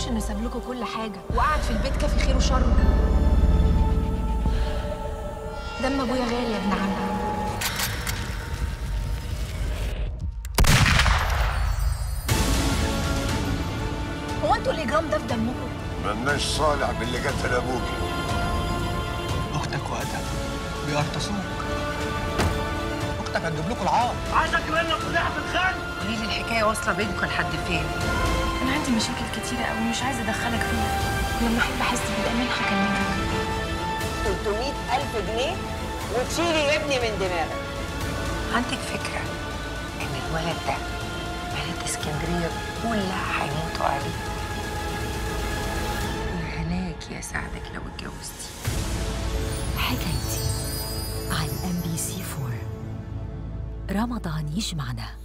تنسوش ان ساب لكم كل حاجه وقعد في البيت كافي خير وشر دم ابويا غالي يا ابن عم هو انتوا الاجرام ده في دمكم ملناش صالح باللي قتل ابوكي اختك وادهم بيغطسوك اختك هتجيب لكم العار قولي لي الحكايه واصله بينكم لحد فين انا عندي مشاكل كتيره قوي مش عايزه ادخلك فيها لما احب احس بالامان هكلمك 300 ألف جنيه وتشيلي ابني من دماغك عندك فكره ان الولد ده بنات اسكندريه كلها هيموتوا عليه يا هلاك يا سعدك لو اتجوزتي حكايتي على ام بي سي 4 رمضان يجمعنا